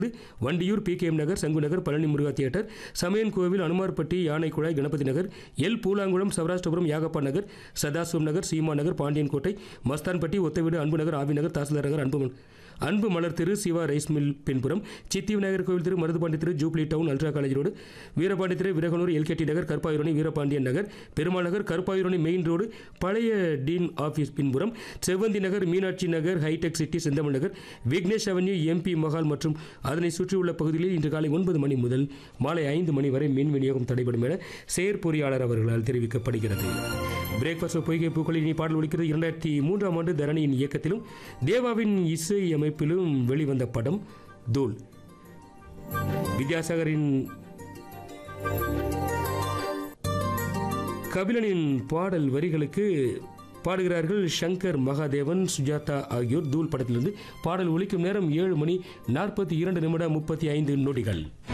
Vandiyur B Nagar Sangu Nagar Palani Muruga theatre Samayan Kovil Anumarpatti Yanaikuzhai Ganapathi Nagar L Poolankulam Sourashtrapuram Yagappa Nagar Sadasivam Nagar Seema Nagar Pandiyan Kottai Masthanpatti ஒத்தவீடு அன்பு நகர் ஆவி நகர் tahsildar Nagar Anbu Anbu Malar Thiru Siva rice mill பின்புறம் Siddhi Vinayagar Kovil Thiru Maruthupandi Thiru jubilee town ultra college road Veerapandi Thiru Viraganoor LKD Nagar Karuppayurani Veerapandian Nagar Perumal Nagar Karuppayurani main road பழைய dean office பின்புறம் Sevvanthi Nagar Meenakshi Nagar hitech city Senthamizh Nagar Vignesh avenue MP Mahal மற்றும் அதனை சுற்றியுள்ள பகுதிகளில் இன்று காலை ஒன்பது மணி முதல் மாலை ஐந்து மணி வரை மின் விநியோகம் தடைபடும் என செயற்பொறியாளர் அவர்களால் தெரிவிக்கப்படுகிறது பிரேக்ஃபாஸ்ட் பொய்கை பூக்களில் இனி பாடல் ஒலிக்கிறது இரண்டாயிரத்தி மூன்றாம் ஆண்டு தரணியின் இயக்கத்திலும் தேவாவின் இசை அமைப்பிலும் வெளிவந்த படம் தூள் வித்யாசாகரின் கபிலனின் பாடல் வரிகளுக்கு பாடுகிறார்கள் சங்கர் மகாதேவன் சுஜாதா ஆகியோர் தூள் படத்திலிருந்து பாடல் ஒலிக்கும் நேரம் ஏழு மணி நாற்பத்தி இரண்டு நிமிடம் முப்பத்தி ஐந்து நொடிகள்